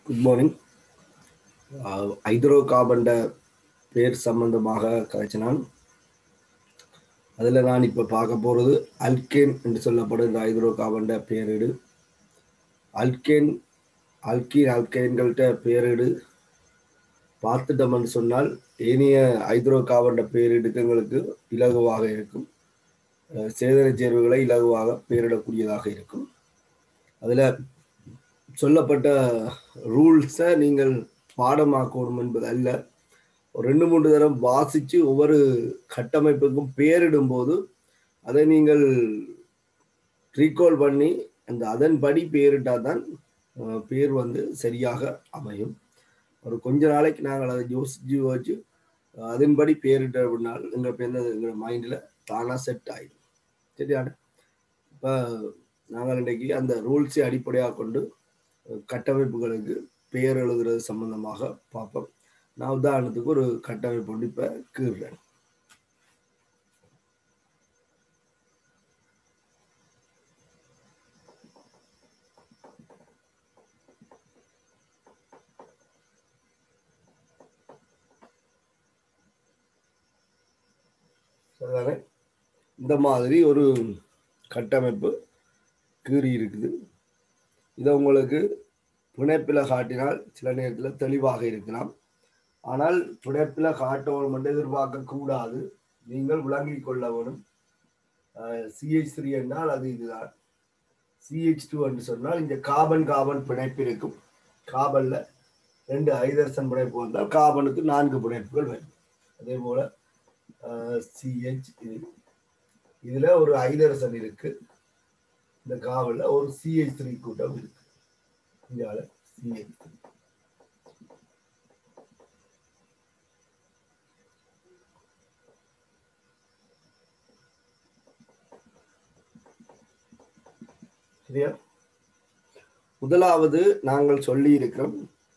Good morning hydro கார்பன்ட பேர் சம்பந்தமாக கதைச்சினான் அதில் நான் இப்போ பார்க்க போகிறது அல்கேன் என்று சொல்லப்படுகிற ஹைட்ரோ கார்பன்ட பேரிடு அல்கேன் அல்கீன் அல்கைன்கள்ட்ட பேரிடு பார்த்துட்டோம்னு சொன்னால் ஏனைய ஹைட்ரோ கார்பன்ட பேரிடுக்கு எங்களுக்கு இலகுவாக இருக்கும் அஹ் சேதன சேர்வுகளை இலகுவாக பேரிடக்கூடியதாக இருக்கும் அதில் சொல்லப்பட்ட ரூல்ஸை நீங்கள் பாடமாக்கணும் என்பது அல்ல ஒரு ரெண்டு மூன்று தரம் வாசித்து ஒவ்வொரு கட்டமைப்புக்கும் பேரிடும் போது அதை நீங்கள் ரீகால் பண்ணி அந்த அதன்படி பேரிட்டால் தான் அஹ், பேர் வந்து சரியாக அமையும் ஒரு கொஞ்ச நாளைக்கு நாங்கள் அதை யோசிச்சு யோசிச்சு அஹ், அதன்படி பேரிட்ட அப்படின்னால் எங்கள் பேர் எங்கள் மைண்டில் தானாக செட் ஆகிடும் சரியான இப்போ நாங்கள் இன்றைக்கி அந்த ரூல்ஸை அடிப்படையாக கொண்டு அஹ், கட்டமைப்புகளுக்கு பெயர் எழுதுறது சம்பந்தமாக பார்ப்போம் நான் உதாரணத்துக்கு ஒரு கட்டமைப்பு வந்து இப்போ கீறுறேன் சரிதானே இந்த மாதிரி ஒரு கட்டமைப்பு கீறி இருக்குது இதை உங்களுக்கு பிணைப்பில் காட்டினால் சில நேரத்தில் தெளிவாக இருக்கலாம் ஆனால் பிணைப்பில் காட்டவும் மட்டும் எதிர்பார்க்க கூடாது நீங்கள் விளங்கிக் கொள்ள வேணும் சிஹெச் த்ரீ என்றால் அது இதுதான் சிஹெச் டூ என்று சொன்னால் இந்த கார்பன் கார்பன் பிணைப்பு இருக்கும் கார்பன்ல ரெண்டு ஐதர்சன் பிணைப்பு வந்தால் கார்பனுக்கு நான்கு பிணைப்புகள் வரும் அதே போல சிஹெச் இது இதுல ஒரு ஐதரசன் இருக்கு இந்த காவல்ல ஒரு சிஹெச் த்ரீ கூட்டம் இருக்கு இந்தியாவில் சிஹெச் த்ரீ சரியா முதலாவது நாங்கள் சொல்லி இருக்கிறோம்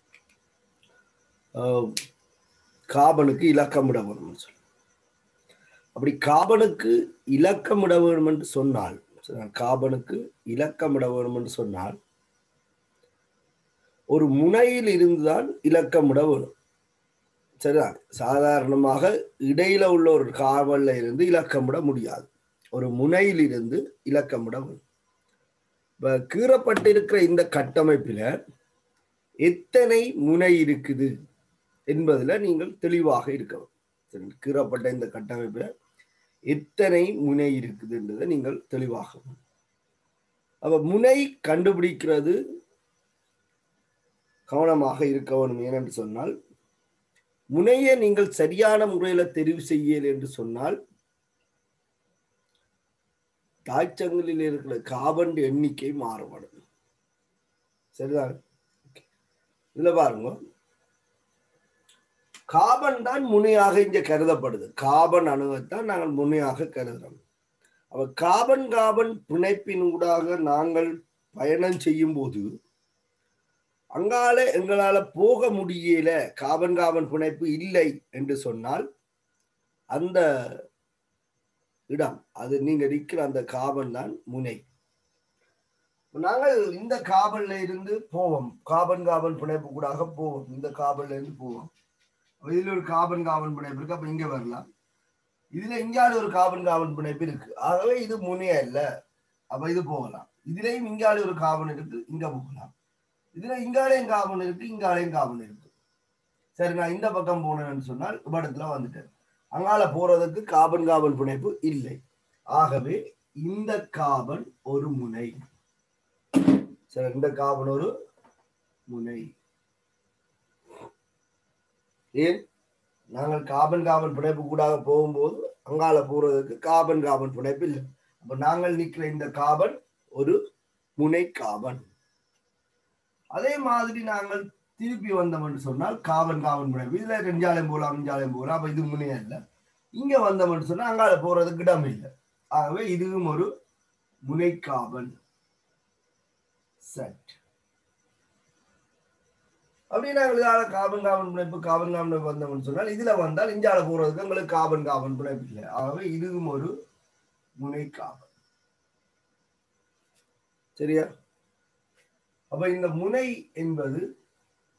காபனுக்கு இலக்கமிட வேணும்னு சொல்லி அப்படி காபனுக்கு இலக்கமிட வேண்டும் என்று சொன்னால் சரியா? காபனுக்கு இலக்கமிட வேண்டும் என்று சொன்னால் ஒரு முனையில் இருந்துதான் இலக்கமிட வேணும் சரிதான் சாதாரணமாக இடையில உள்ள ஒரு காவல்ல இருந்து இலக்கமிட முடியாது ஒரு முனையில் இருந்து இலக்கமிட வேணும் இப்ப கீறப்பட்டிருக்கிற இந்த கட்டமைப்பில எத்தனை முனை இருக்குது என்பதுல நீங்கள் தெளிவாக இருக்கணும் சரி, கீறப்பட்ட இந்த கட்டமைப்புல எத்தனை முனை இருக்குதுன்றதை நீங்கள் தெளிவாக அப்ப முனை கண்டுபிடிக்கிறது கவனமாக இருக்க வேணும் ஏனென்று சொன்னால் முனையை நீங்கள் சரியான முறையில தெரிவு செய்யல என்று சொன்னால் தாய்ச்சங்களில் இருக்கிற கார்பன் எண்ணிக்கை மாறுபடும் சரிதான் இதுல பாருங்க கார்பன் தான் முனையாக இங்க கருதப்படுது கார்பன் அணுவைத்தான் நாங்கள் முனையாக கருதுறோம் அப்ப கார்பன் கார்பன் பிணைப்பின் ஊடாக நாங்கள் பயணம் செய்யும் போது அங்கால எங்களால போக முடியல கார்பன் கார்பன் பிணைப்பு இல்லை என்று சொன்னால் அந்த இடம் அது நீங்க இருக்கிற அந்த கார்பன் தான் முனை நாங்கள் இந்த காபன்ல இருந்து போவோம் கார்பன் கார்பன் பிணைப்பு கூடாக போவோம் இந்த காபன்ல இருந்து போவோம் அப்ப இதுல ஒரு கார்பன் கார்பன் பிணைப்பு இருக்கு அப்ப இங்க வரலாம் இதுல இங்கால ஒரு கார்பன் கார்பன் பிணைப்பு இருக்கு ஆகவே இது முனையா இல்ல அப்ப இது போகலாம் இதுலயும் இங்கால ஒரு கார்பன் இருக்கு இங்க போகலாம் இதுல இங்காலையும் கார்பன் இருக்கு இங்காலையும் கார்பன் இருக்கு சரி நான் இந்த பக்கம் போனேன்னு சொன்னால் இடத்துல வந்துட்டேன் அங்கால போறதுக்கு கார்பன் கார்பன் பிணைப்பு இல்லை ஆகவே இந்த கார்பன் ஒரு முனை சரி இந்த கார்பன் ஒரு முனை ஏன் நாங்கள் கார்பன் கார்பன் பிணைப்பு கூடாக போகும்போது அங்கால போறதுக்கு கார்பன் கார்பன் பிணைப்பு இல்லை அப்ப நாங்கள் நிற்கிற இந்த கார்பன் ஒரு முனை கார்பன் அதே மாதிரி நாங்கள் திருப்பி வந்தோம்னு சொன்னால் காவன் காவன் பிணைப்பு இதுல ரெஞ்சாலையும் போகலாம் அஞ்சாலையும் போகலாம் அப்ப இது முனையா இல்லை இங்க வந்தோம்னு சொன்னா அங்கால போறதுக்கு இடம் இல்லை ஆகவே இதுவும் ஒரு முனைக்காவன் செட் அப்படி நாங்கள் இதால காவன் காவன் பிணைப்பு காவன் காவன் பிணைப்பு வந்தோம்னு சொன்னால் இதுல வந்தால் இஞ்சால போறதுக்கு எங்களுக்கு காவன் காவன் பிணைப்பு இல்லை ஆகவே இதுவும் ஒரு முனைக்காவன் சரியா அப்ப இந்த முனை என்பது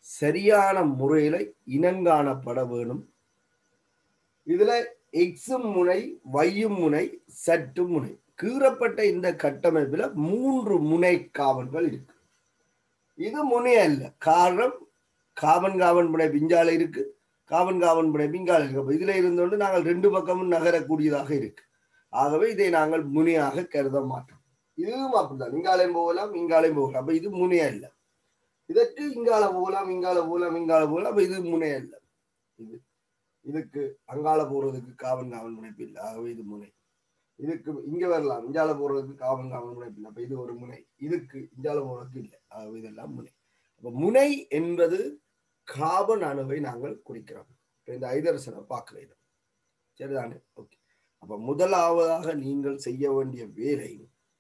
சரியான முறையில இனங்காணப்பட வேணும் இதுல எக்ஸும் முனை வையும் முனை சற்று முனை கீறப்பட்ட இந்த கட்டமைப்புல மூன்று முனை காவன்கள் இருக்கு இது முனை அல்ல காரணம் காவன் காவன் முனை பிஞ்சால இருக்கு காவன் காவன் முனை பிங்கால இருக்கு அப்ப இதுல இருந்தோண்டு நாங்கள் ரெண்டு பக்கமும் நகரக்கூடியதாக இருக்கு ஆகவே இதை நாங்கள் முனியாக கருத மாட்டோம் இதுவும் அப்படிதான் இங்காலையும் போகலாம் இங்காலையும் போகலாம் அப்ப இது முனை அல்ல இதற்கு இங்கால போகலாம் இங்கால போகலாம் இங்கால போகலாம் அப்ப இது முனை அல்ல இது இதுக்கு அங்கால போறதுக்கு காவன் காவன் முனைப்பு இல்லை ஆகவே இது முனை இதுக்கு இங்க வரலாம் இஞ்சால போறதுக்கு காவன் காவன் முனைப்பு இல்லை அப்ப இது ஒரு முனை இதுக்கு இஞ்சால போறதுக்கு இல்லை ஆகவே இதெல்லாம் முனை அப்ப முனை என்பது காபன் அணுவை நாங்கள் குறிக்கிறோம் இப்ப இந்த ஐதரசனை பார்க்கிறேன் சரிதானே ஓகே அப்ப முதலாவதாக நீங்கள் செய்ய வேண்டிய வேலை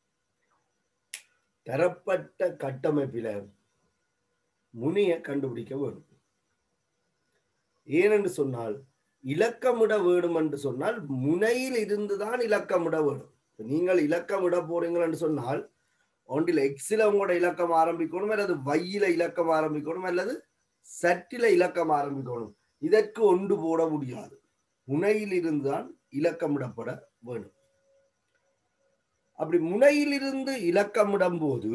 தரப்பட்ட கட்டமைப்பில முனியை கண்டுபிடிக்க வேண்டும் ஏனென்று சொன்னால் இலக்கமிட வேண்டும் என்று சொன்னால் முனையில் இருந்துதான் இலக்கமிட வேண்டும் நீங்கள் இலக்கமிட போறீங்கன்னு சொன்னால் ஒன்றில் எக்ஸில் உங்களோட இலக்கம் ஆரம்பிக்கணும் அல்லது வையில இலக்கம் ஆரம்பிக்கணும் அல்லது சட்டில இலக்கம் ஆரம்பிக்கணும் இதற்கு ஒன்று போட முடியாது முனையில் இருந்துதான் இலக்கமிடப்பட வேண்டும் அப்படி முனையிலிருந்து இலக்கமிடும் போது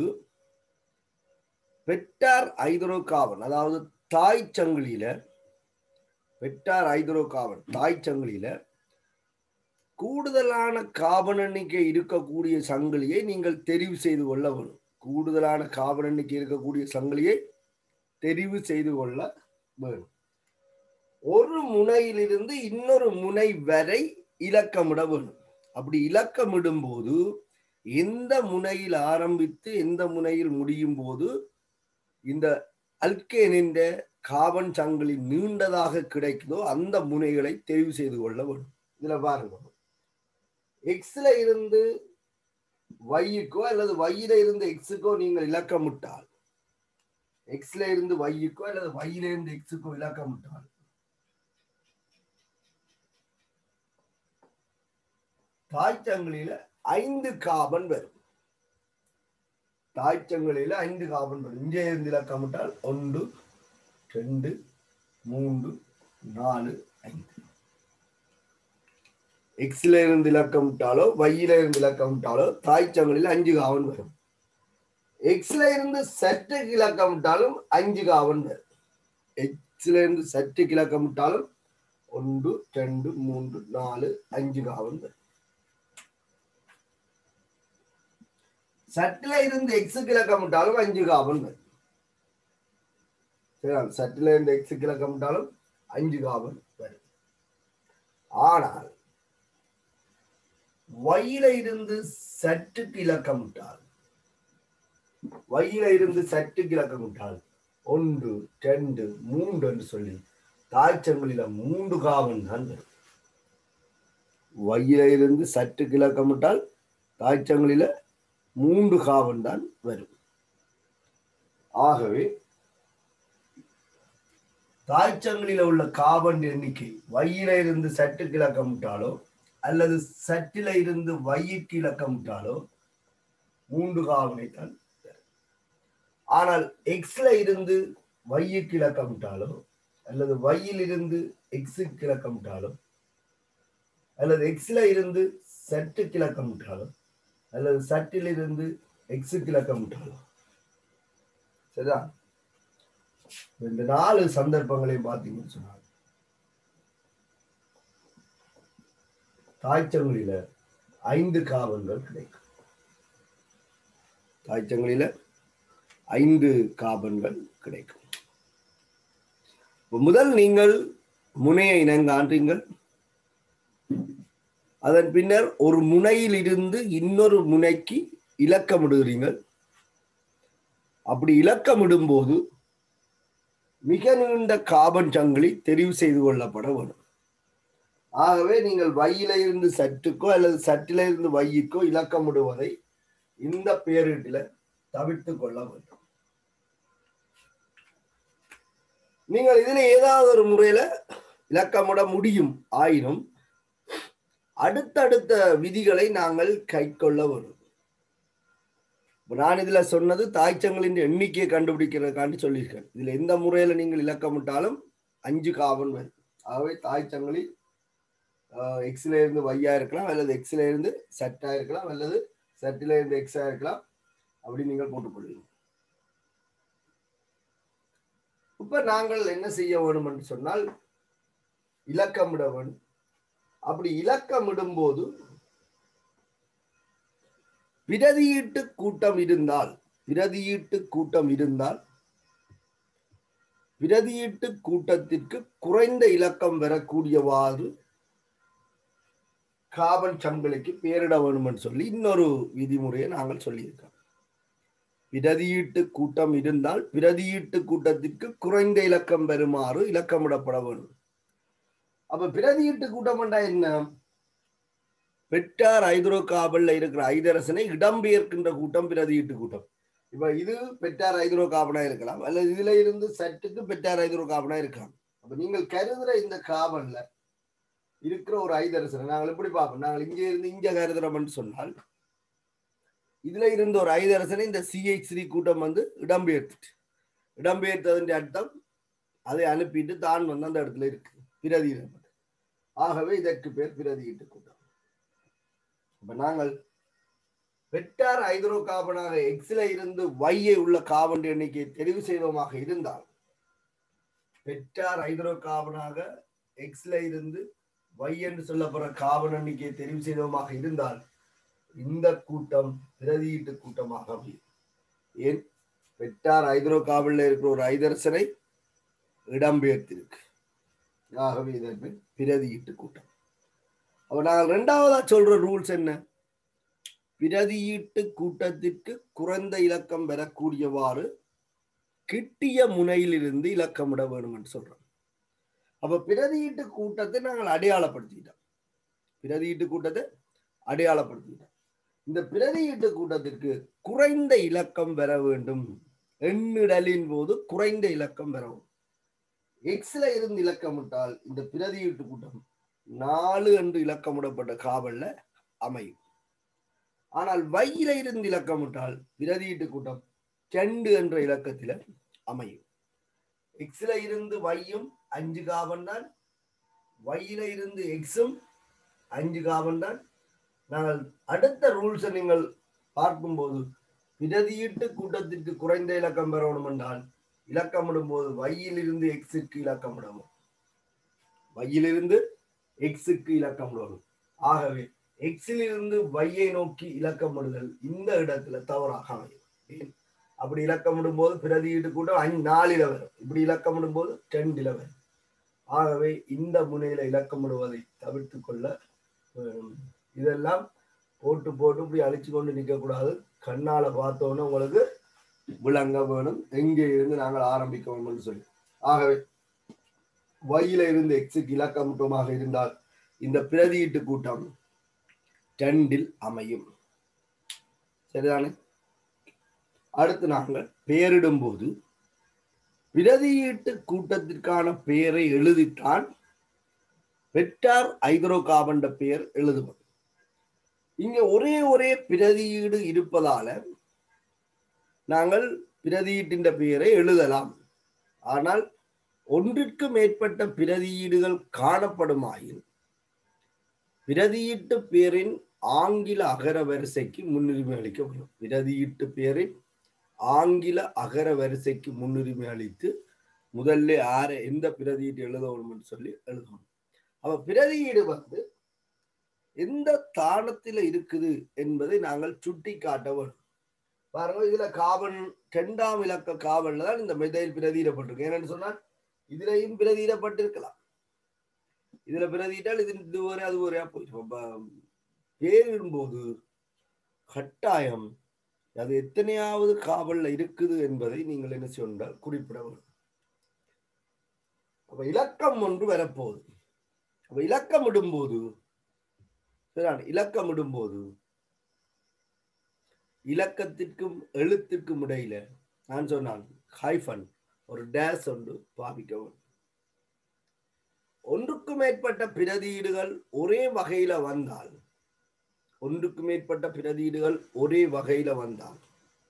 பெட்டார் ஐதரோ காவன் அதாவது தாய் சங்கிலியில பெட்டார் ஐதரோ காவன் தாய் சங்கிலியில கூடுதலான காபன் எண்ணிக்கை இருக்கக்கூடிய சங்கிலியை நீங்கள் தெரிவு செய்து கொள்ள வேணும் கூடுதலான காபன் எண்ணிக்கை இருக்கக்கூடிய சங்கிலியை தெரிவு செய்து கொள்ள வேணும் ஒரு முனையிலிருந்து இன்னொரு முனை வரை இலக்கமிட வேணும் அப்படி இலக்கமிடும் போது எந்த முனையில் ஆரம்பித்து எந்த முனையில் முடியும் போது இந்த அல்கேனின் காபன் சங்கிலி நீண்டதாக கிடைக்குதோ அந்த முனைகளை தெரிவு செய்து கொள்ள வேண்டும் இதுல பாருங்க எக்ஸ்ல இருந்து வையுக்கோ அல்லது வையில இருந்து எக்ஸுக்கோ நீங்கள் இலக்கமிட்டால் எக்ஸ்ல இருந்து வையுக்கோ அல்லது வையில இருந்து எக்ஸுக்கோ இலக்கமிட்டால் தாய்ச்சங்கிலியில ஐந்து காபன் வரும் தாய்ச்சங்கிலியில ஐந்து காபன் வரும் இங்கே இருந்து இலக்கமிட்டால் ஒன்று ரெண்டு மூன்று நாலு ஐந்து எக்ஸ்ல இருந்து இலக்கம் விட்டாலோ வையில இருந்து இலக்கம் விட்டாலோ தாய்ச்சங்களில் அஞ்சு காவன் வரும் எக்ஸ்ல இருந்து சற்று இலக்கம் விட்டாலும் அஞ்சு காவன் வரும் எக்ஸ்ல இருந்து சற்று இலக்கம் விட்டாலும் ஒன்று ரெண்டு மூன்று நாலு அஞ்சு காவன் வரும் சட்டில இருந்து எக்ஸுக்கு இலக்கம் விட்டாலும் அஞ்சு காவன் வரும் சரியா சட்டில இருந்து எக்ஸுக்கு இலக்கம் விட்டாலும் அஞ்சு காவன் வரும் ஆனால் வயில இருந்து சற்றுக்கு இலக்கம் விட்டால் வயில இருந்து சற்றுக்கு இலக்கம் விட்டால் ஒன்று ரெண்டு மூன்று என்று சொல்லி தாய்ச்சங்களில மூன்று காவன் தான் வரும் வயில இருந்து சற்றுக்கு இலக்கம் விட்டால் தாய்ச்சங்களில மூன்று காவன் தான் வரும் ஆகவே தாய்ச்சங்களில உள்ள காவன் எண்ணிக்கை வயில இருந்து சற்றுக்கு இலக்கம் விட்டாலோ அல்லது சற்றில இருந்து வையிற்கு இலக்கமிட்டாலோ மூன்று காவனை தான் ஆனால் எக்ஸ்ல இருந்து வையுக்கு இலக்கமிட்டாலோ அல்லது வையில் இருந்து எக்ஸுக்கு இலக்கமிட்டாலோ அல்லது எக்ஸ்ல இருந்து சற்றுக்கு இலக்கமிட்டாலோ அல்லது சற்றில் இருந்து எக்ஸுக்கு இலக்கமிட்டாலோ சரிதா இந்த நாலு சந்தர்ப்பங்களையும் பார்த்தீங்கன்னு சொன்னாங்க தாய்ச்சங்களில ஐந்து காவன்கள் கிடைக்கும் தாய்ச்சங்களில ஐந்து காபன்கள் கிடைக்கும் முதல் நீங்கள் முனையை இனங்கான்றீங்கள் அதன் பின்னர் ஒரு முனையில் இருந்து இன்னொரு முனைக்கு இலக்கமிடுகிறீர்கள் அப்படி இலக்கமிடும் போது மிக நீண்ட காபன் சங்கிலி தெரிவு செய்து கொள்ளப்பட வேண்டும் ஆகவே நீங்கள் வையில இருந்து சற்றுக்கோ அல்லது சற்றில இருந்து வையுக்கோ இலக்கமிடுவதை இந்த பேரிட்டில தவிர்த்து கொள்ள வேண்டும் நீங்கள் இதுல ஏதாவது ஒரு முறையில இலக்கமிட முடியும் ஆயினும் அடுத்தடுத்த விதிகளை நாங்கள் கை கொள்ள வேண்டும் இப்ப நான் இதுல சொன்னது தாய்ச்சங்களின் எண்ணிக்கையை கண்டுபிடிக்கிறதுக்காண்டி சொல்லியிருக்கேன் இதுல எந்த முறையில நீங்கள் இலக்கமிட்டாலும் அஞ்சு காவன் வரும் ஆகவே தாய்ச்சங்களில் எக்ஸ்ல இருந்து வையா இருக்கலாம் அல்லது எக்ஸ்ல இருந்து செட்டா இருக்கலாம் அல்லது செட்டில இருந்து எக்ஸா இருக்கலாம் அப்படி நீங்கள் போட்டுக்கொள்வீங்க இப்ப நாங்கள் என்ன செய்ய வேணும் என்று சொன்னால் இலக்கமிட வேண்டும் அப்படி இலக்கமிடும் போது பிரதியீட்டு கூட்டம் இருந்தால் பிரதியீட்டு கூட்டம் இருந்தால் பிரதியீட்டு கூட்டத்திற்கு குறைந்த இலக்கம் வரக்கூடியவாறு காபன் சங்கிலிக்கு பேரிட வேணும்னு சொல்லி இன்னொரு விதிமுறையை நாங்கள் சொல்லியிருக்கோம் பிரதியீட்டு கூட்டம் இருந்தால் பிரதியீட்டு கூட்டத்திற்கு குறைந்த இலக்கம் பெறுமாறு இலக்கமிடப்பட வேண்டும் அப்ப பிரதியீட்டு கூட்டம் என்றா என்ன பெற்றார் ஐதரோ காபல்ல இருக்கிற ஐதரசனை இடம்பெயர்க்கின்ற கூட்டம் பிரதியீட்டு கூட்டம் இப்ப இது பெற்றார் ஐதரோ காபனா இருக்கலாம் அல்லது இதுல இருந்து சட்டுக்கு பெற்றார் ஐதரோ காபனா இருக்கலாம் அப்ப நீங்கள் கருதுற இந்த காபன்ல இருக்கிற ஒரு ஐதரசனை நாங்கள் எப்படி பார்ப்போம் நாங்கள் இங்க இருந்து இங்க கருதுறோம்னு சொன்னால் இதுல இருந்த ஒரு ஐதரசனை இந்த சிஹெச் த்ரீ கூட்டம் வந்து இடம்பெயர்த்துட்டு இடம்பெயர்த்ததுன்ற அர்த்தம் அதை அனுப்பிட்டு தான் வந்து அந்த இடத்துல இருக்கு பிரதியிடப்பட்டு ஆகவே இதற்கு பேர் பிரதியிட்டு கூட்டம் இப்ப நாங்கள் வெட்டார் ஐதரோ காபனாக எக்ஸில இருந்து வையை உள்ள காபன் எண்ணிக்கையை தெரிவு செய்தோமாக இருந்தால் பெற்றார் ஐதரோ காபனாக எக்ஸ்ல இருந்து வை என்று சொல்லப்படுற காபன் எண்ணிக்கையை தெரிவு செய்தோமாக இருந்தால் இந்த கூட்டம் பிரதியீட்டு கூட்டமாக அமையும் ஏன் பெற்றார் ஐதரோ காபல்ல இருக்கிற ஒரு ஐதரசனை இடம்பெயர்த்திருக்கு ஆகவே இதற்கு பிரதியீட்டு கூட்டம் அப்ப நாங்கள் இரண்டாவதா சொல்ற ரூல்ஸ் என்ன பிரதியீட்டு கூட்டத்திற்கு குறைந்த இலக்கம் பெறக்கூடியவாறு கிட்டிய முனையிலிருந்து இலக்கமிட வேண்டும் என்று சொல்றோம் அப்ப பிரதியீட்டு கூட்டத்தை நாங்கள் அடையாளப்படுத்திட்டோம் பிரதியீட்டு கூட்டத்தை அடையாளப்படுத்திட்டோம் இந்த பிரதியீட்டு கூட்டத்திற்கு குறைந்த இலக்கம் பெற வேண்டும் எண்ணிடலின் போது குறைந்த இலக்கம் பெறவும் எக்ஸ்ல இருந்து இலக்கமிட்டால் இந்த பிரதியீட்டு கூட்டம் நாலு என்று இலக்கமிடப்பட்ட காவல்ல அமையும் ஆனால் வையில இருந்து இலக்கமிட்டால் பிரதியீட்டு கூட்டம் ரெண்டு என்ற இலக்கத்தில அமையும் எக்ஸ்ல இருந்து வையும் அஞ்சு காவன் தான் வையில இருந்து எக்ஸும் அஞ்சு காவன் தான் நாங்கள் அடுத்த ரூல்ஸை நீங்கள் பார்க்கும்போது பிரதியீட்டு கூட்டத்திற்கு குறைந்த இலக்கம் பெறணும் என்றால் இலக்கமிடும் போது வையிலிருந்து எக்ஸுக்கு இலக்கமிடவும் வையிலிருந்து எக்ஸுக்கு இலக்கமிடணும் ஆகவே எக்ஸில் இருந்து வையை நோக்கி இலக்கமிடுதல் இந்த இடத்துல தவறாக அமையும் அப்படி இலக்கமிடும் போது பிரதியீட்டு கூட்டம் அஞ்சு நாலில வரும் இப்படி இலக்கமிடும் போது ரெண்டில வரும் ஆகவே இந்த முனையில இலக்கமிடுவதை தவிர்த்து கொள்ள வேணும் இதெல்லாம் போட்டு போட்டு இப்படி அழிச்சு கொண்டு நிற்க கூடாது கண்ணால பார்த்தோன்னு உங்களுக்கு விளங்க வேணும் எங்கே இருந்து நாங்கள் ஆரம்பிக்க வேணும்னு சொல்லி ஆகவே வையில இருந்து எக்ஸுக்கு இலக்கமிட்டமாக இருந்தால் இந்த பிரதியீட்டு கூட்டம் ரெண்டில் அமையும் சரிதானே அடுத்து நாங்கள் பெயரிடும் போது பிரதியீட்டு கூட்டத்திற்கான பெயரை எழுதித்தான் பெற்றார் ஐதரோ காபண்ட பெயர் எழுதுவது இங்க ஒரே ஒரே பிரதியீடு இருப்பதால நாங்கள் பிரதியீட்டின் பெயரை எழுதலாம் ஆனால் ஒன்றிற்கு மேற்பட்ட பிரதியீடுகள் காணப்படுமாயின் பிரதியீட்டு பேரின் ஆங்கில அகர வரிசைக்கு முன்னுரிமை அளிக்கப்படும் பிரதியீட்டு பேரின் ஆங்கில அகர வரிசைக்கு முன்னுரிமை அளித்து முதல்ல யார எந்த பிரதியீடு எழுதணும்னு சொல்லி எழுதணும் அப்ப பிரதியீடு வந்து எந்த தானத்துல இருக்குது என்பதை நாங்கள் சுட்டி காட்ட வேண்டும் பாருங்க இதுல காவல் இரண்டாம் இலக்க காவல்ல தான் இந்த மெதையில் பிரதியிடப்பட்டிருக்கு என்னன்னு சொன்னால் இதுலயும் பிரதியிடப்பட்டிருக்கலாம் இதுல பிரதியிட்டால் இது இது ஒரு அது ஒரு போயிடும் பேரிடும்போது கட்டாயம் அது எத்தனையாவது காவல்ல இருக்குது என்பதை நீங்கள் என்ன சொன்னால் குறிப்பிட வேண்டும் அப்ப இலக்கம் ஒன்று வரப்போகுது அப்ப இலக்கம் இடும்போது இலக்கம் இடும்போது இலக்கத்திற்கும் எழுத்திற்கும் இடையில நான் சொன்னான் ஹைஃபன் ஒரு டேஸ் ஒன்று பாவிக்கவும் ஒன்றுக்கு மேற்பட்ட பிரதியீடுகள் ஒரே வகையில வந்தால் ஒன்றுக்கு மேற்பட்ட பிரதியீடுகள் ஒரே வகையில வந்தால்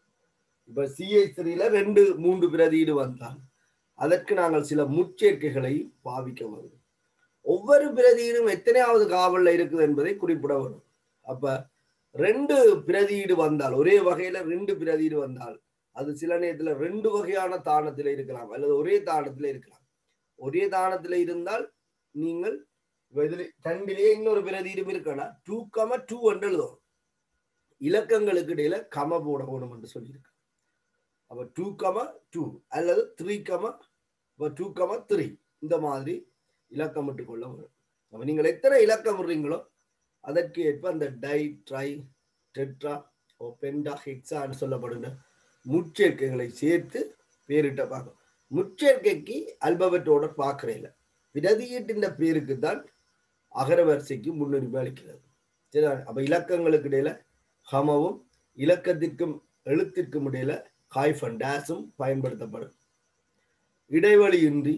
இப்ப சிஹெச் த்ரீல ரெண்டு மூன்று பிரதியீடு வந்தால் அதற்கு நாங்கள் சில முச்சேர்க்கைகளை பாவிக்க வேண்டும் ஒவ்வொரு பிரதியீடும் எத்தனையாவது காவல்ல இருக்குது என்பதை குறிப்பிட வேண்டும் அப்ப ரெண்டு பிரதியீடு வந்தால் ஒரே வகையில ரெண்டு பிரதியீடு வந்தால் அது சில நேரத்துல ரெண்டு வகையான தானத்துல இருக்கலாம் அல்லது ஒரே தானத்துல இருக்கலாம் ஒரே தானத்துல இருந்தால் நீங்கள் இதுல ரெண்டிலேயே இன்னொரு பிரதியீடும் இருக்கணும் டூ கம டூ என்று எழுதும் இலக்கங்களுக்கு இடையில கம போட வேணும் என்று சொல்லியிருக்கு அப்ப டூ கம டூ அல்லது த்ரீ கம டூ கம த்ரீ இந்த மாதிரி இலக்கம் விட்டு கொள்ள வரும் அப்ப நீங்கள் எத்தனை இலக்கம் விடுறீங்களோ அதற்கு ஏற்ப அந்த டை ட்ரை டெட்ரா ஓ பென்டா ஹெக்ஸான்னு சொல்லப்படுகிற முச்சேர்க்கைகளை சேர்த்து பேரிட்ட பார்க்கும் முச்சேர்க்கைக்கு அல்பபெட்டோட பார்க்கறேன் பிரதியீட்டின் பேருக்கு தான் அகரவரிசைக்கு முன்னுரிமை அளிக்கிறது சரி அப்ப இலக்கங்களுக்கு இடையில ஹமவும் இலக்கத்திற்கும் எழுத்திற்கும் இடையில ஹைஃபன் டேஸும் பயன்படுத்தப்படும் இடைவெளியின்றி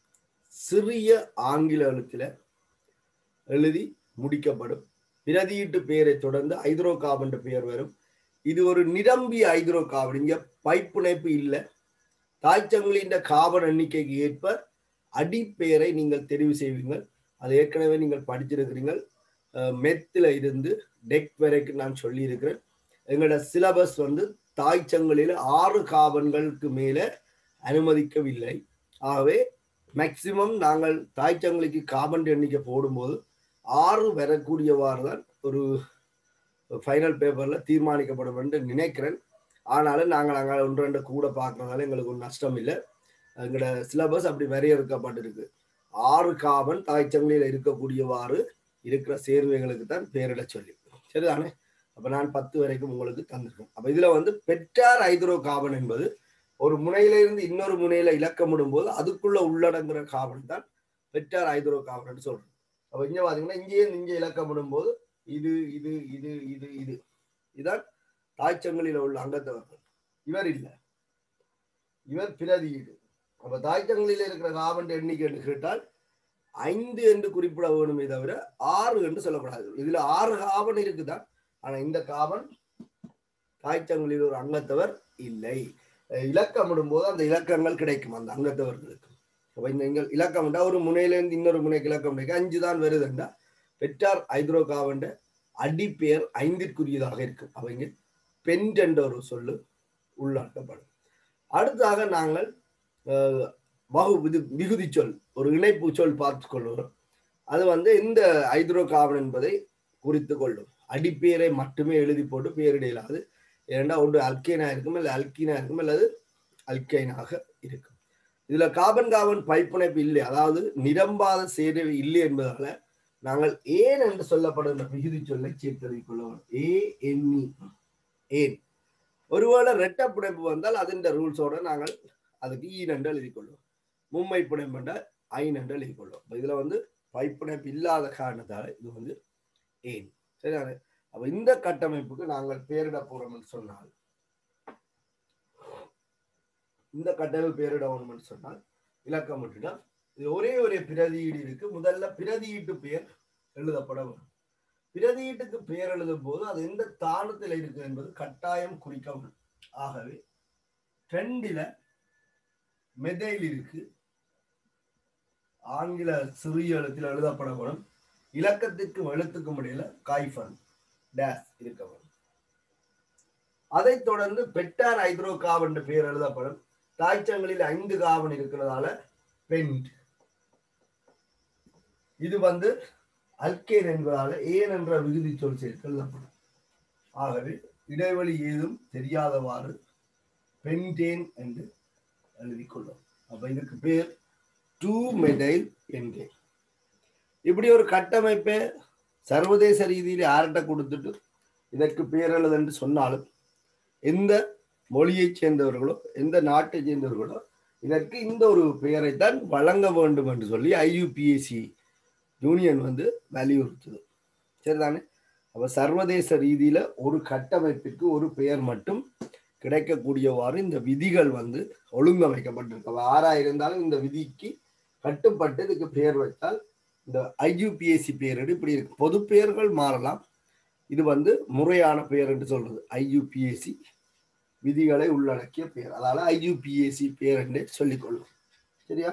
சிறிய ஆங்கில எழுத்துல எழுதி முடிக்கப்படும் பிரதியீட்டு பெயரை தொடர்ந்து ஐதரோ கார்பன் பெயர் வரும் இது ஒரு நிரம்பிய ஐதரோ கார்பன் இங்க பைப்புணைப்பு இல்லை தாய்ச்சங்கிலின் கார்பன் எண்ணிக்கைக்கு ஏற்ப அடிப்பெயரை நீங்கள் தெரிவு செய்வீங்கள் அது ஏற்கனவே நீங்கள் படிச்சிருக்கிறீங்கள் மெத்தில் இருந்து டெக் வரைக்கும் நான் சொல்லியிருக்கிறேன் எங்களோட சிலபஸ் வந்து தாய்ச்சங்களில் ஆறு காபன்களுக்கு மேலே அனுமதிக்கவில்லை ஆகவே மேக்சிமம் நாங்கள் தாய்ச்சங்களுக்கு காபன் எண்ணிக்கை போடும்போது ஆறு வரக்கூடியவாறு தான் ஒரு ஃபைனல் பேப்பரில் தீர்மானிக்கப்படும் என்று நினைக்கிறேன் ஆனாலும் நாங்கள் அங்கே ஒன்று ரெண்டு கூட பார்க்கறதால எங்களுக்கு ஒரு நஷ்டம் இல்லை எங்களோட சிலபஸ் அப்படி வரையறுக்கப்பட்டிருக்கு ஆறு காபன் தாய்ச்சங்களில் இருக்கக்கூடியவாறு இருக்கிற சேர்வைகளுக்கு தான் பேரிட சொல்லி சரிதானே அப்ப நான் பத்து வரைக்கும் உங்களுக்கு தந்திருக்கேன் அப்ப இதுல வந்து பெற்றார் ஐதரோ காபன் என்பது ஒரு முனையில இருந்து இன்னொரு முனையில இலக்கமிடும் போது அதுக்குள்ள உள்ளடங்குற காபன் தான் பெற்றார் ஐதரோ காபன் சொல்றோம் அப்ப இங்க பாத்தீங்கன்னா இங்கேயே இங்க இலக்கமிடும் போது இது இது இது இது இது இதான் தாய்ச்சங்களில உள்ள அங்கத்தவர்கள் இவர் இல்லை இவர் பிரதியீடு அப்ப தாய்ச்சங்களில இருக்கிற காபன் எண்ணிக்கை என்று கேட்டால் ஐந்து என்று குறிப்பிட வேணுமே தவிர ஆறு என்று சொல்லக்கூடாது இதுல ஆறு காபன் இருக்குதான் ஆனா இந்த காபன் தாய்ச்சங்களில் ஒரு அங்கத்தவர் இல்லை இலக்கமிடும் போது அந்த இலக்கங்கள் கிடைக்கும் அந்த அங்கத்தவர்களுக்கு அப்ப இந்த இங்க இலக்கம்டா ஒரு முனையிலிருந்து இன்னொரு முனைக்கு இலக்கம் கிடைக்கும் அஞ்சு தான் வருதுண்டா பெற்றார் ஐத்ரோ காவண்ட அடிப்பெயர் ஐந்திற்குரியதாக இருக்கும் அவங்க பெண் என்ற ஒரு சொல்லு உள்ளாக்கப்படும் அடுத்ததாக நாங்கள் வகு இது விகுதி சொல் ஒரு இணைப்பு சொல் பார்த்து கொள்கிறோம் அது வந்து இந்த ஐத்ரோ காவன் என்பதை குறித்து கொள்ளும் அடிப்பேரை மட்டுமே எழுதி போட்டு பேரிடையிலாது ஏன்னா ஒன்று அல்கேனா இருக்கும் இல்லை அல்கீனா இருக்கும் அல்லது அல்கைனாக இருக்கும் இதுல காபன் காபன் பைப்புணைப்பு இல்லை அதாவது நிரம்பாத சேர்வை இல்லை என்பதால நாங்கள் ஏன் என்று சொல்லப்படுகின்ற விகுதி சொல்லை சேர்த்தறிக் கொள்ளுவோம் ஏ எண்ணி ஏன் ஒருவேளை ரெட்ட புடைப்பு வந்தால் அதன் ரூல்ஸோட நாங்கள் அதுக்கு ஈ நன்று எழுதி கொள்வோம் மும்மை புடைப்புண்ட ஐ நன்று எழுதி கொள்வோம் இதுல வந்து பைப்புணைப்பு இல்லாத காரணத்தால இது வந்து ஏன் சரிதானே அப்ப இந்த கட்டமைப்புக்கு நாங்கள் பேரிட போறோம் என்று சொன்னால் இந்த கட்டமைப்பு பேரிட வேணும் சொன்னால் இலக்கம் விட்டுட்டா இது ஒரே ஒரே பிரதியீடு இருக்கு முதல்ல பிரதியீட்டு பெயர் எழுதப்பட வேண்டும் பிரதியீட்டுக்கு பெயர் எழுதும் போது அது எந்த தானத்தில் இருக்கு என்பது கட்டாயம் குறிக்க வேண்டும் ஆகவே ட்ரெண்டில மெதைல் இருக்கு ஆங்கில சிறிய எழுத்தில் எழுதப்பட வேணும் இலக்கத்திற்கும் எழுத்துக்கும் இடையில காய்ஃபன் டேஸ் இருக்க வேண்டும் அதைத் தொடர்ந்து பெட்டார் ஐத்ரோ காவன் என்ற பெயர் எழுதப்படும் தாய்ச்சங்களில் ஐந்து காவன் இருக்கிறதால பெண்ட் இது வந்து அல்கேன் என்பதால ஏன் என்ற விகுதி சொல் சேர்த்து எழுதப்படும் ஆகவே இடைவெளி ஏதும் தெரியாதவாறு பென்டேன் என்று எழுதிக் கொள்ளும் அப்ப இதுக்கு பேர் டூ மெடைல் என்கேன் இப்படி ஒரு கட்டமைப்பை சர்வதேச ரீதியில் யார்கிட்ட கொடுத்துட்டு இதற்கு பேர் எழுதுன்னு சொன்னாலும் எந்த மொழியைச் சேர்ந்தவர்களோ எந்த நாட்டை சேர்ந்தவர்களோ இதற்கு இந்த ஒரு பெயரைத்தான் வழங்க வேண்டும் என்று சொல்லி ஐயுபிஎஸ்சி யூனியன் வந்து வலியுறுத்துது சரிதானே அப்ப சர்வதேச ரீதியில ஒரு கட்டமைப்பிற்கு ஒரு பெயர் மட்டும் கிடைக்கக்கூடியவாறு இந்த விதிகள் வந்து ஒழுங்கமைக்கப்பட்டிருக்கு ஆறா இருந்தாலும் இந்த விதிக்கு கட்டுப்பட்டு இதுக்கு பெயர் வைத்தால் இந்த ஐயுபிஎஸ்சி பெயர் இப்படி இருக்கு பொது பெயர்கள் மாறலாம் இது வந்து முறையான பெயர் என்று சொல்றது ஐயுபிஎஸ்சி விதிகளை உள்ளடக்கிய பெயர் அதால ஐயூபிஏசி பெயர் என்று சொல்லிக்கொள்ளும் சரியா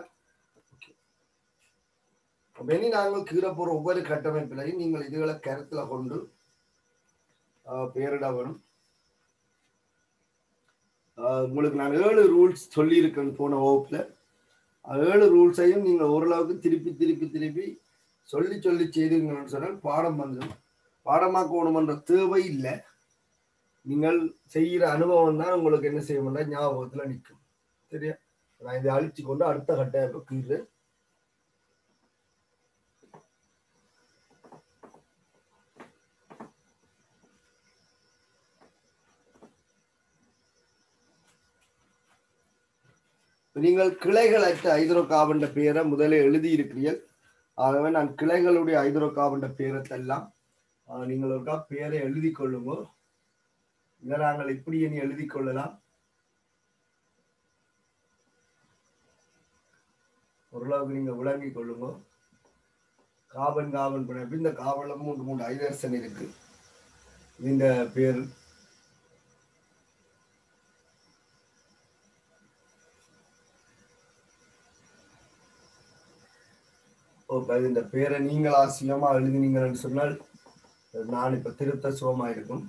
அப்ப இனி நாங்கள் கீழே போற ஒவ்வொரு கட்டமைப்பிலையும் நீங்கள் இதுகளை கருத்துல கொண்டு ஆஹ், பெயரிட வேணும் ஆஹ், உங்களுக்கு நான் ஏழு ரூல்ஸ் சொல்லியிருக்கேன் போன வகுப்புல அது ஏழு ரூல்ஸையும் நீங்கள் ஓரளவுக்கு திருப்பி திருப்பி திருப்பி சொல்லி சொல்லி செய்தீங்கன்னு சொன்னால் பாடம் வந்துடும் பாடமாக்கணுமன்ற தேவை இல்லை நீங்கள் செய்கிற அனுபவம் தான் உங்களுக்கு என்ன செய்ய முடியாது ஞாபகத்துல நிற்கும் சரியா நான் இதை அழிச்சு கொண்டு அடுத்த கட்ட கீழே நீங்கள் கிளைகளற்ற ஹைட்ரோ கார்பன் பெயரை முதலில் எழுதியிருக்கிறீர்கள் ஆகவே நான் கிளைகளுடைய ஹைட்ரோ கார்பன் பெயரத்தெல்லாம் ஆஹ், நீங்கள் ஒருக்கா பெயரை எழுதி கொள்ளுங்க இதை நாங்கள் இப்படி இனி எழுதி கொள்ளலாம் ஓரளவுக்கு நீங்க விளங்கி கொள்ளுங்க காபன் காபன் பிணைப்பு இந்த காவல மூன்று மூன்று ஐதரசன் இருக்கு இந்த பேர் ஓகே இந்த பேரை நீங்களா சுயமா எழுதினீங்கன்னு சொன்னால் நான் இப்ப திருத்த சுகமா இருக்கும்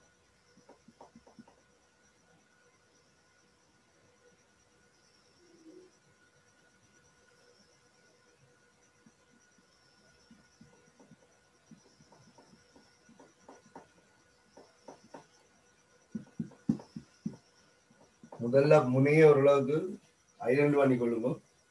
முதல்ல முனைய ஓரளவுக்கு ஐடென்டி பண்ணி கொள்ளுங்க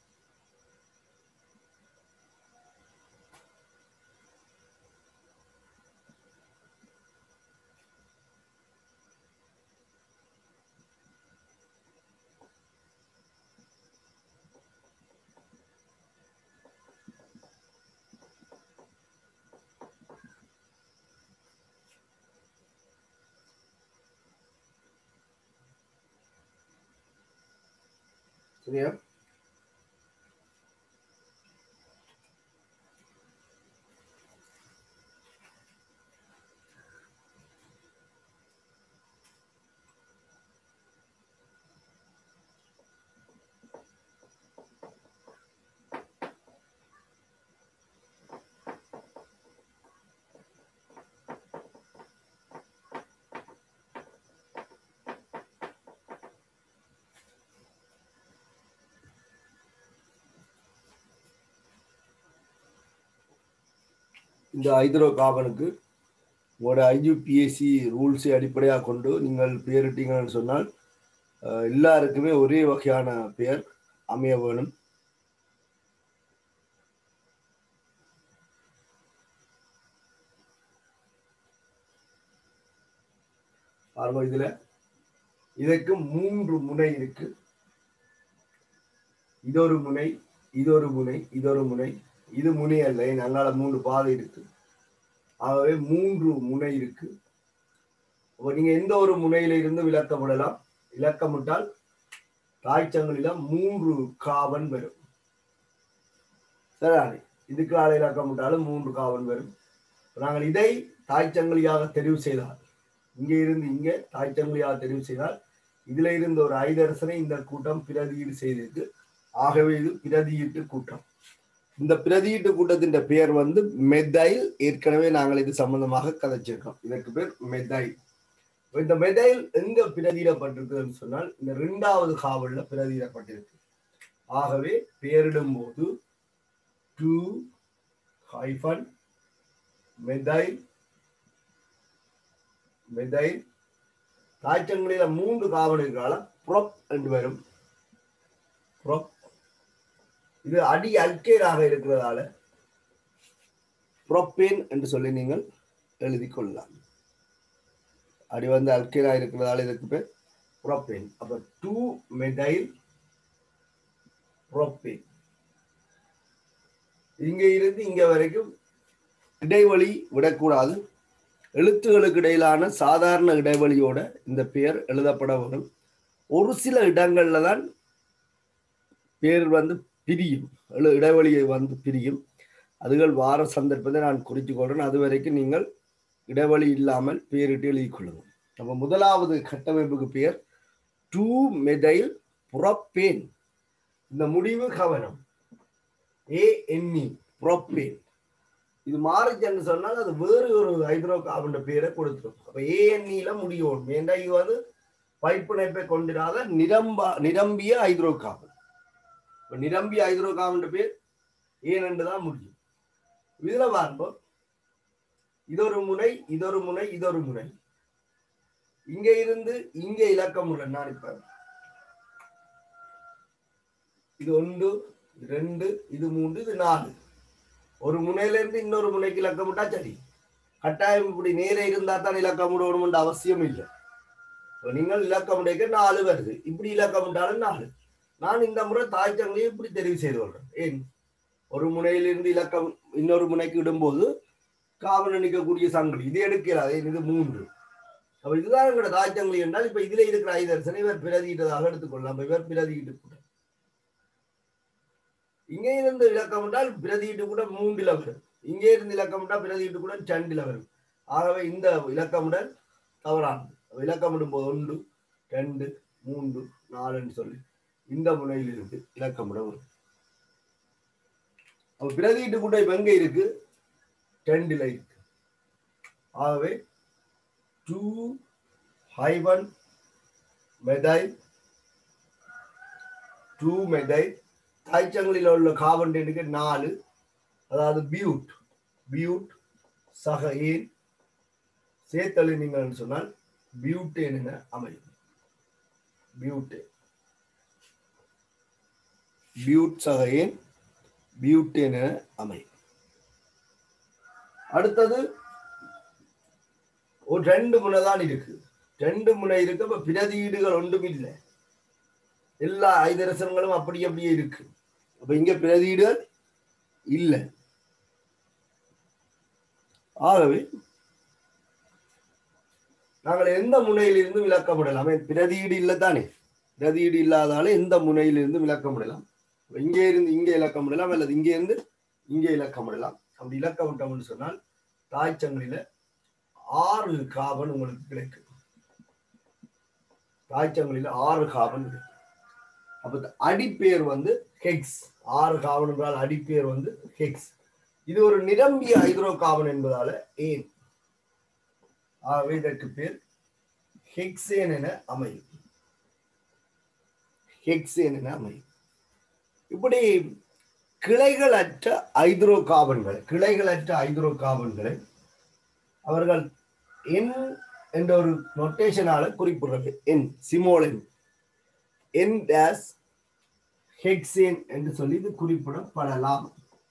சரியா இந்த ஹைட்ரோ கார்பனுக்கு உங்களோட ஐயூபிஎஸ்சி ரூல்ஸை அடிப்படையாக கொண்டு நீங்கள் பெயரிட்டீங்கன்னு சொன்னால் அஹ், எல்லாருக்குமே ஒரே வகையான பெயர் அமைய வேணும் பாருங்க இதுல இதற்கு மூன்று முனை இருக்கு இதொரு முனை இதொரு முனை இதொரு முனை இது முனை அல்ல அதனால மூன்று பாதை இருக்கு ஆகவே மூன்று முனை இருக்கு அப்ப நீங்க எந்த ஒரு முனையில இருந்து விளக்கப்படலாம் இலக்கமிட்டால் தாய்ச்சங்களில மூன்று காவன் வரும் சரிதானே இதுக்கு ஆளை இலக்கமிட்டாலும் மூன்று காவன் வரும் இப்ப நாங்கள் இதை தாய்ச்சங்கிலியாக தெரிவு செய்தால் இங்க இருந்து இங்க தாய்ச்சங்கிலியாக தெரிவு செய்தால் இதுல இருந்து ஒரு ஐதரசனை இந்த கூட்டம் பிரதியீடு செய்திருக்கு ஆகவே இது பிரதியீட்டு கூட்டம் இந்த பிரதியீட்டு கூட்டத்தின் பெயர் வந்து மெத்தைல் ஏற்கனவே நாங்கள் இது சம்பந்தமாக கதைச்சிருக்கோம் இதற்கு பேர் மெத்தைல் இந்த மெத்தைல் எங்க பிரதியிடப்பட்டிருக்குன்னு சொன்னால் இந்த இரண்டாவது காவல்ல பிரதியிடப்பட்டிருக்கு ஆகவே பெயரிடும் போது டூ ஹைஃபன் மெத்தைல் மெத்தைல் தாய்ச்சங்களில மூன்று காவல் இருக்கிறால புரப் என்று வரும் புரப் இது அடி அல்கேடாக இருக்கிறதால புரோப்பேன் என்று சொல்லி நீங்கள் எழுதி கொள்ளலாம் அடி வந்து அல்கேடா இருக்கிறதால இதுக்கு பேர் புரோப்பேன் அப்ப டூ மெடைல் புரோப்பேன் இங்க இருந்து இங்க வரைக்கும் இடைவெளி விடக்கூடாது எழுத்துகளுக்கு இடையிலான சாதாரண இடைவெளியோட இந்த பெயர் எழுதப்பட வரும் ஒரு சில இடங்கள்ல தான் பேர் வந்து பிரியும் எழு இடைவெளியை வந்து பிரியும் அதுகள் வார சந்தர்ப்பத்தை நான் குறித்து கொள்றேன் அது வரைக்கும் நீங்கள் இடைவெளி இல்லாமல் பெயரிட்டு எழுதிக் கொள்ளுங்கள் அப்ப முதலாவது கட்டமைப்புக்கு பெயர் டூ மெதைல் புறப்பேன் இந்த முடிவு கவனம் ஏஎன்இ புறப்பேன் இது மாறிச்சுன்னு சொன்னால் அது வேறு ஒரு ஹைட்ரோ கார்பன் பேரை கொடுத்துரும் அப்ப ஏஎன்இல முடியும் ஏன்டா இது வந்து பைப்பிணைப்பை கொண்டிராத நிரம்ப நிரம்பிய ஹைட்ரோ கார்பன் இப்ப நிரம்பிய ஹைட்ரோ கார்பன் பேர் ஏன் என்று தான் முடியும் இதுல பார்ப்போம் இதொரு முனை இதொரு முனை இதொரு முனை இங்க இருந்து இங்க இலக்கம் உள்ள நான் இப்ப இது ஒன்று இது ரெண்டு இது மூன்று இது நாலு ஒரு முனையில இருந்து இன்னொரு முனைக்கு இலக்கம் விட்டா சரி கட்டாயம் இப்படி நேர இருந்தா தான் இலக்கம் விடணும்ன்ற அவசியம் இல்லை இப்ப நீங்கள் இலக்கம் உடைக்க நாலு வருது இப்படி இலக்கம் விட்டாலும் நாலு நான் இந்த முறை தாய்ச்சங்களையும் இப்படி தெரிவு செய்து கொள்றேன் ஏன் ஒரு முனையிலிருந்து இலக்கம் இன்னொரு முனைக்கு இடும்போது காவல் நிற்கக்கூடிய சங்கிலி இது எடுக்கிறாது இது மூன்று அப்ப இதுதான் எங்களோட தாய்ச்சங்கிலி என்றால் இப்ப இதுல இருக்கிற ஐதர்சனை இவர் பிரதியிட்டதாக எடுத்துக்கொள்ளலாம் அப்ப இவர் பிரதியிட்டு கூட இங்கே இருந்து இலக்கம் என்றால் பிரதியிட்டு கூட மூன்றுல வரும் இங்கே இருந்து இலக்கம் என்றால் பிரதியிட்டு கூட ரெண்டுல வரும் ஆகவே இந்த இலக்கமுடன் தவறானது அப்ப இலக்கமிடும் போது ஒன்று ரெண்டு மூன்று நாலுன்னு சொல்லி இந்த முனையில் இருக்கு இலக்கமிட வரும் அப்ப பிரதியிட்டு கூட இப்ப எங்க இருக்கு ரெண்டுல இருக்கு ஆகவே two hyphen methyl two methyl தாய்ச்சங்களில் உள்ள கார்பன் டேட்டுக்கு நாலு அதாவது பியூட் பியூட் சக ஏன் சேர்த்தலி நீங்கள் சொன்னால் பியூட்டேன் என அமையும் பியூட்டேன் பியூட் சக ஏன் பியூட்டேன் என அமையும் அடுத்தது ஒரு ரெண்டு முனை தான் இருக்கு ரெண்டு முனை இருக்கு அப்ப பிரதியீடுகள் ஒன்றும் இல்லை எல்லா ஐதரசங்களும் அப்படி அப்படியே இருக்கு அப்ப இங்க பிரதியீடுகள் இல்லை ஆகவே நாங்கள் எந்த முனையிலிருந்து விளக்கப்படலாம் பிரதியீடு இல்லை தானே பிரதியீடு இல்லாதால எந்த முனையிலிருந்து விளக்கப்படலாம் இங்கே இருந்து இங்கே இலக்கமிடலாம் அல்லது இங்கே இருந்து இங்கே இலக்கமிடலாம் அப்படி இலக்கமிட்டோம்னு சொன்னால் தாய்ச்சங்களில ஆறு காபன் உங்களுக்கு கிடைக்கும் தாய்ச்சங்களில ஆறு காபன் இருக்கு அப்ப அடிப்பேர் வந்து ஹெக்ஸ் ஆறு காவன் என்றால் அடிப்பேர் வந்து ஹெக்ஸ் இது ஒரு நிரம்பிய ஹைட்ரோ காவன் என்பதால ஏன் ஆகவே இதற்கு பேர் ஹெக்ஸேன் என அமையும் ஹெக்ஸேன் என அமையும் இப்படி கிளைகளற்ற ஐதரோ காபன்களை கிளைகளற்ற ஐதரோ காபன்களை அவர்கள் என் என்ற ஒரு நொட்டேஷனால குறிப்பிடுறது என் சிமோலின் என் டேஸ் ஹெக்ஸேன் என்று சொல்லி இது குறிப்பிடப்படலாம்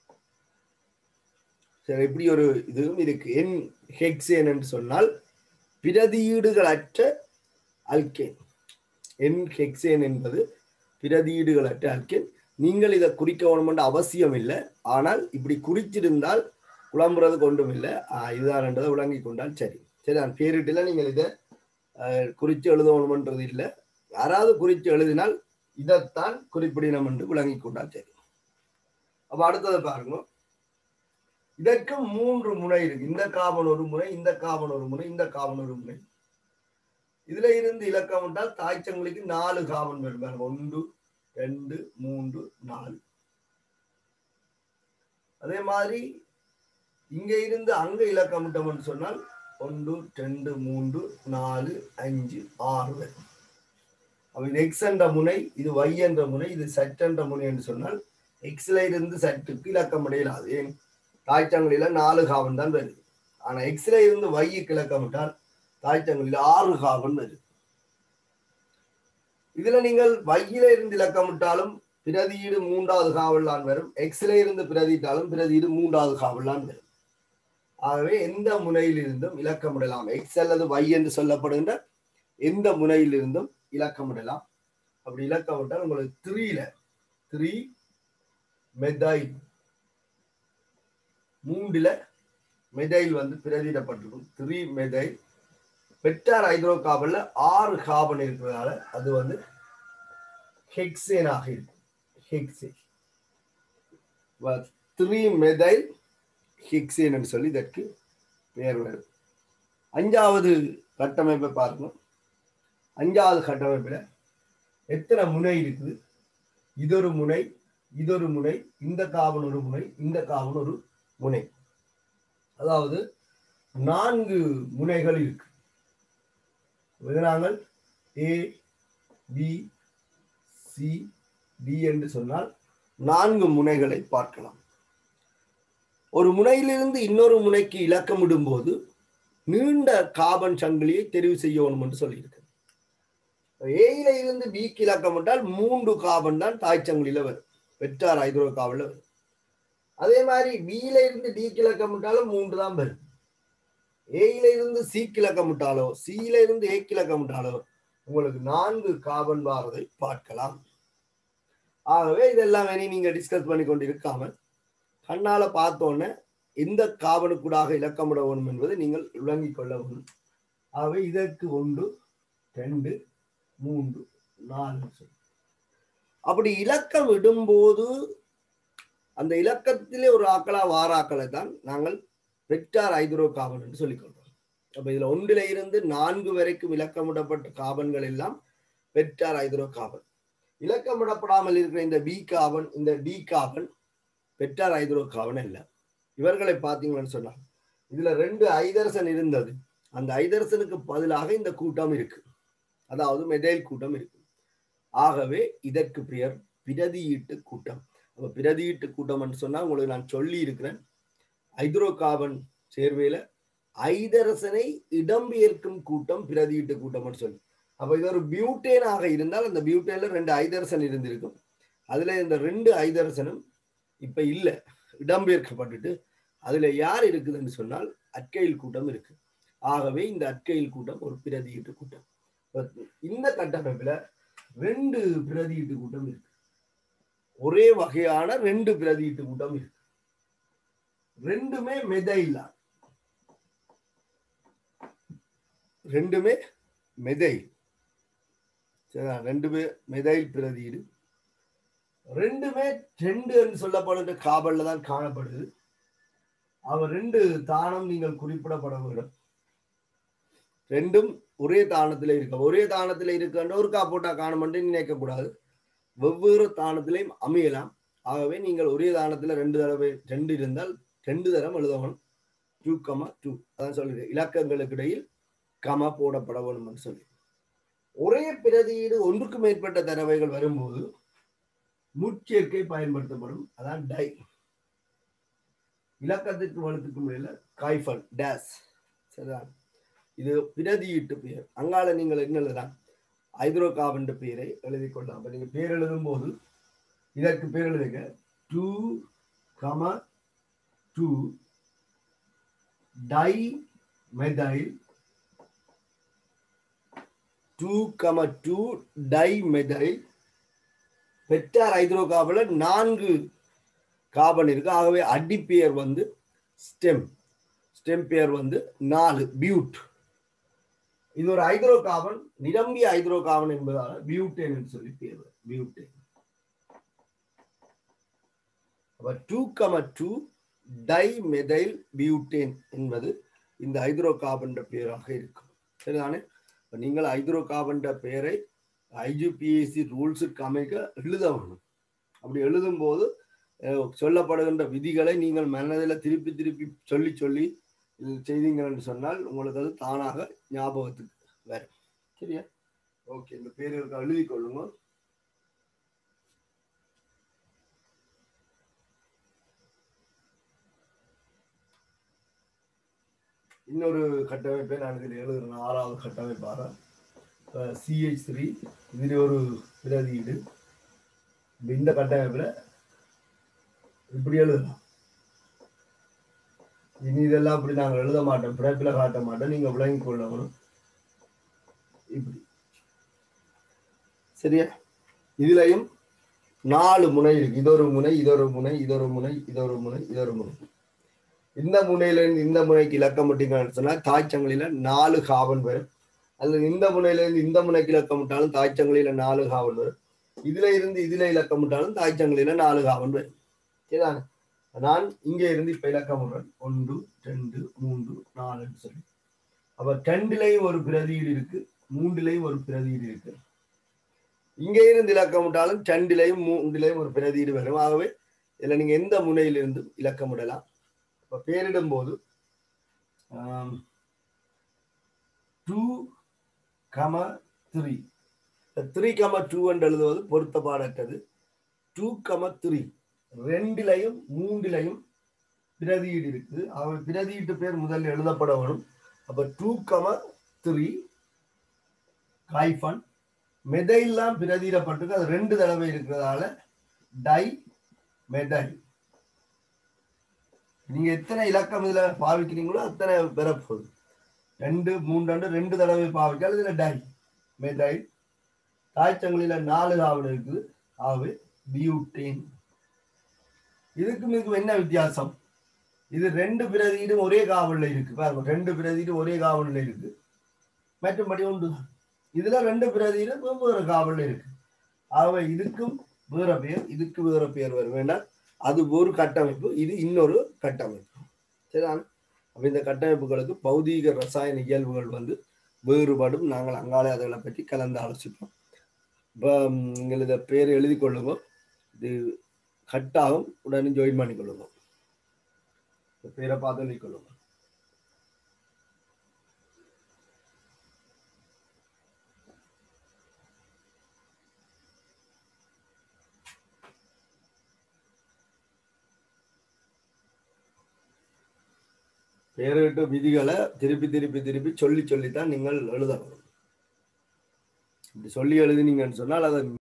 சரி இப்படி ஒரு இதுவும் இருக்கு என் ஹெக்ஸேன் என்று சொன்னால் பிரதியீடுகளற்ற அல்கேன் என் ஹெக்ஸேன் என்பது பிரதியீடுகளற்ற அல்கேன் நீங்கள் இதை குறிக்க வேணுமென்ற அவசியம் இல்லை ஆனால் இப்படி குறிச்சிருந்தால் குழம்புறது கொண்டும் இல்லை இதுதான் என்றதை விளங்கி கொண்டால் சரி சரி நான் பேரிட்டுல நீங்கள் இதை குறித்து எழுதணுமன்றது இல்லை யாராவது குறித்து எழுதினால் இதைத்தான் குறிப்பிடணும் என்று விளங்கி கொண்டால் சரி அப்ப அடுத்ததை பாருங்க இதற்கு மூன்று முனை இருக்கு இந்த காவன் ஒரு முனை இந்த காவன் ஒரு முனை இந்த காவன் ஒரு முனை இதுல இருந்து இலக்கம் என்றால் தாய்ச்சங்களுக்கு நாலு காவன் வரும் ஒன்று ரெண்டு மூன்று நாலு அதே மாதிரி இங்க இருந்து அங்க இலக்கமிட்டோம்னு சொன்னால் ஒன்று ரெண்டு மூன்று நாலு அஞ்சு ஆறு வரும் அப்ப இது எக்ஸ் என்ற முனை இது y என்ற முனை இது சட் என்ற முனை என்று சொன்னால் எக்ஸ்ல இருந்து சட்டுக்கு இலக்கம் இடையிலாது ஏன் தாய்ச்சங்களில நாலு காவன் தான் வருது ஆனா எக்ஸ்ல இருந்து வைக்கு இலக்கமிட்டால் தாய்ச்சங்களில் ஆறு காவன் வருது இதுல நீங்கள் வையில இருந்து இலக்கமிட்டாலும் பிரதியீடு மூன்றாவது காவல்லான் வரும் எக்ஸ்ல இருந்து பிரதியிட்டாலும் பிரதியீடு மூன்றாவது காவல்லான் வரும் ஆகவே எந்த முனையிலிருந்தும் இலக்கமிடலாம் எக்ஸ் அல்லது y என்று சொல்லப்படுகின்ற எந்த முனையிலிருந்தும் இலக்கமிடலாம் அப்படி இலக்கமிட்டால் உங்களுக்கு த்ரீல த்ரீ மெதைல் மூன்றுல மெதைல் வந்து பிரதியிடப்பட்டிருக்கும் த்ரீ மெதைல் பெட்டார் ஹைட்ரோ கார்பன்ல ஆறு கார்பன் இருக்கிறதால அது வந்து ஹெக்சேனாக இருக்கும் ஹெக்சேன் த்ரீ மெதைல் ஹெக்சேன் என்று சொல்லி இதற்கு பெயர் வரும் அஞ்சாவது கட்டமைப்பை பாருங்க அஞ்சாவது கட்டமைப்பில் எத்தனை முனை இருக்குது இதொரு முனை இதொரு முனை இந்த காவன் ஒரு முனை இந்த காவன் ஒரு முனை அதாவது நான்கு முனைகள் இருக்கு இதை நாங்கள் ஏ பி சி டி என்று சொன்னால் நான்கு முனைகளை பார்க்கலாம் ஒரு முனையிலிருந்து இன்னொரு முனைக்கு இலக்கமிடும் போது நீண்ட காபன் சங்கிலியை தெரிவு செய்யணும் என்று சொல்லியிருக்கு ஏயில இருந்து பிக்கு இலக்கமிட்டால் மூன்று காபன் தான் தாய் சங்கிலியில வரும் வெற்றார் ஹைட்ரோ காவல்ல வரும் அதே மாதிரி பியில இருந்து டிக்கு இலக்கமிட்டாலும் மூன்று தான் வரும் ஏயில இருந்து சி கிழக்கமிட்டாலோ சியில இருந்து ஏ கிழக்கமிட்டாலோ உங்களுக்கு நான்கு காபன் வாரதை பார்க்கலாம் ஆகவே இதெல்லாம் இனி நீங்க டிஸ்கஸ் பண்ணி கொண்டு இருக்காமல் கண்ணால பார்த்தோன்னே எந்த காவனுக்கூடாக இலக்கமிட வேணும் என்பதை நீங்கள் விளங்கிக் கொள்ள வேண்டும் ஆகவே இதற்கு ஒன்று ரெண்டு மூன்று நாலு சொல்லி அப்படி இலக்கம் இடும்போது அந்த இலக்கத்திலே ஒரு ஆக்களா வாராக்களை தான் நாங்கள் வெக்டார் ஐதுரோ காவன் என்று சொல்லிக் கொள்றோம் அப்ப இதுல ஒன்றில இருந்து நான்கு வரைக்கும் இலக்கமிடப்பட்ட காவன்கள் எல்லாம் வெக்டார் ஐதுரோ காவன் இலக்கமிடப்படாமல் இருக்கிற இந்த பி காவன் இந்த டி காவன் வெக்டார் ஐதுரோ காவன் இல்லை இவர்களை பார்த்தீங்கன்னு சொன்னாங்க இதுல ரெண்டு ஐதரசன் இருந்தது அந்த ஐதரசனுக்கு பதிலாக இந்த கூட்டம் இருக்கு அதாவது மெதைல் கூட்டம் இருக்கு ஆகவே இதற்கு பெயர் பிரதியீட்டு கூட்டம் அப்ப பிரதியீட்டு கூட்டம் என்று சொன்னா உங்களுக்கு நான் சொல்லி இருக்கிறேன் ஐதரோ கார்பன் சேர்வையில ஐதரசனை இடம்பெயர்க்கும் கூட்டம் பிரதியீட்டு கூட்டம்னு சொல்லி அப்ப இது ஒரு பியூட்டேனாக இருந்தால் அந்த பியூட்டேன்ல ரெண்டு ஐதரசன் இருந்திருக்கும் அதுல இந்த ரெண்டு ஐதரசனும் இப்ப இல்ல இடம்பெயர்க்கப்பட்டுட்டு அதுல யார் இருக்குதுன்னு சொன்னால் அற்கையில் கூட்டம் இருக்கு ஆகவே இந்த அற்கையில் கூட்டம் ஒரு பிரதியீட்டு கூட்டம் இந்த கட்டமைப்புல ரெண்டு பிரதியீட்டு கூட்டம் இருக்கு ஒரே வகையான ரெண்டு பிரதியீட்டு கூட்டம் இருக்கு ரெண்டுமே மெதைலா ரெண்டுமே மெதை சரியா ரெண்டுமே மெதைல் பிரதியீடு ரெண்டுமே ரெண்டு என்று சொல்லப்படுகிற காபல்ல தான் காணப்படுது அவர் ரெண்டு தானம் நீங்கள் குறிப்பிடப்பட வேண்டும் ரெண்டும் ஒரே தானத்துல இருக்க ஒரே தானத்துல இருக்கின்ற ஒரு காப்போட்டா காணமன்று நினைக்க கூடாது வெவ்வேறு தானத்திலையும் அமையலாம் ஆகவே நீங்கள் ஒரே தானத்துல ரெண்டு தடவை ரெண்டு இருந்தால் ரெண்டு தரம் எழுதணும் டூ கமா டூ அதான் சொல்லுது இலக்கங்களுக்கு இடையில் கமா போடப்பட வேணும்னு சொல்லி ஒரே பிரதியீடு ஒன்றுக்கு மேற்பட்ட தடவைகள் வரும்போது முச்சேர்க்கை பயன்படுத்தப்படும் அதான் டை இலக்கத்திற்கு வலுத்துக்கும் இடையில காய்ஃபல் டேஸ் சரிதான் இது பிரதியீட்டு பெயர் அங்கால நீங்கள் என்ன எழுதலாம் ஹைட்ரோ கார்பன் பெயரை எழுதி கொள்ளலாம் அப்ப நீங்க பேர் எழுதும் போது இதற்கு பேர் எழுதுங்க two comma two di methyl two comma two di methyl பெற்றார் ஹைட்ரோ கார்பன்ல நான்கு கார்பன் இருக்கு ஆகவே அடிப்பெயர் வந்து ஸ்டெம் ஸ்டெம் பெயர் வந்து நாலு பியூட் இது ஒரு ஹைட்ரோ கார்பன் நிரம்பிய ஹைட்ரோ கார்பன் என்பதால பியூட்டேன் என்று சொல்லி பேர் பியூட்டேன் அப்ப two comma two di methyl butane என்பது இந்த ஹைட்ரோ கார்பன் பெயராக இருக்கும் சரிதானே இப்ப நீங்கள் ஹைட்ரோ கார்பன் பெயரை ஐஜிபிஎஸ்சி ரூல்ஸுக்கு அமைக்க எழுத வேணும் அப்படி எழுதும் போது சொல்லப்படுகின்ற விதிகளை நீங்கள் மனதில் திருப்பி திருப்பி சொல்லி சொல்லி செய்தீங்கள் என்று சொன்னால் உங்களுக்கு அது தானாக ஞாபகத்துக்கு வரும் சரியா ஓகே இந்த பேருக்கு எழுதி கொள்ளுங்க இன்னொரு கட்டமைப்பை நான் இதில் எழுதுறேன் ஆறாவது கட்டமைப்பாக சிஹெச் த்ரீ இதில் ஒரு பிரதியீடு இந்த கட்டமைப்பில் இப்படி எழுதலாம் இனி இதெல்லாம் அப்படி நாங்கள் எழுத மாட்டோம் பிறப்பில் காட்ட மாட்டோம் நீங்க விளங்கி கொள்ளணும் இப்படி சரியா இதுலயும் நாலு முனை இருக்கு இதொரு முனை இதொரு முனை இதொரு முனை இதொரு முனை இதொரு முனை இந்த முனையில இருந்து இந்த முனைக்கு இலக்கம் விட்டீங்கன்னு சொன்னா தாய்ச்சங்களில நாலு காவன் வரும் அல்லது இந்த முனையில இருந்து இந்த முனைக்கு இலக்கம் விட்டாலும் தாய்ச்சங்களில நாலு காவன் வரும் இதுல இருந்து இதுல இலக்கம் விட்டாலும் தாய்ச்சங்களில நாலு காவன் வரும் சரிதானே நான் இங்கே இருந்து இப்ப இலக்கம் விடுறேன் ஒன்று ரெண்டு மூன்று நாலுன்னு சொல்லி அப்ப ரெண்டுலையும் ஒரு பிரதியீடு இருக்கு மூன்றுலையும் ஒரு பிரதியீடு இருக்கு இங்கே இருந்து இலக்கமிட்டாலும் ரெண்டிலையும் மூன்றிலையும் ஒரு பிரதியீடு வரும் ஆகவே இதுல நீங்க எந்த முனையிலிருந்து இலக்கமிடலாம் இப்ப பேரிடும் போது டூ கம த்ரீ த்ரீ கம டூ என்று எழுதுவது பொருத்தப்பாடற்றது டூ கம த்ரீ ரெண்டிலையும் மூன்றிலையும் பிரதியீடு இருக்குது அவர் பிரதியீட்டு பேர் முதல்ல எழுதப்பட வேணும் அப்ப டூ கம த்ரீ காய்ஃபன் மெதைல்லாம் பிரதியிடப்பட்டிருக்கு அது ரெண்டு தடவை இருக்கிறதால டை மெதை நீங்க எத்தனை இலக்கம் இதுல பாவிக்கிறீங்களோ அத்தனை பெறப்போகுது ரெண்டு மூன்று ரெண்டு தடவை பாவிக்கால் இதுல டை மெதை தாய்ச்சங்களில நாலு ஆவணம் இருக்குது ஆகவே பியூட்டேன் இதுக்கும் இதுக்கும் என்ன வித்தியாசம் இது ரெண்டு பிரதியீடும் ஒரே காவல்ல இருக்கு பாருங்க ரெண்டு பிரதியீடும் ஒரே காவல்ல இருக்கு மற்றபடி உண்டு இதுல ரெண்டு பிரதியீடும் வெவ்வேறு காவல்ல இருக்கு ஆகவே இதுக்கும் வேற பெயர் இதுக்கு வேற பெயர் வரும் வேண்டாம் அது ஒரு கட்டமைப்பு இது இன்னொரு கட்டமைப்பு சரிதான் அப்ப இந்த கட்டமைப்புகளுக்கு பௌதீக ரசாயன இயல்புகள் வந்து வேறுபடும் நாங்கள் அங்காலே அதுகளை பற்றி கலந்து ஆலோசிப்போம் இப்போ நீங்கள் இதை பேர் எழுதி கொள்ளுங்க இது கட் ஆகும் உடனே ஜாயின் பண்ணி கொள்ளுங்க இந்த பேரை பார்த்து எழுதி கொள்ளுங்க பேரிட்டு விதிகளை திருப்பி திருப்பி திருப்பி சொல்லி சொல்லித்தான் நீங்கள் எழுதணும் இப்படி சொல்லி எழுதினீங்கன்னு சொன்னால் அதை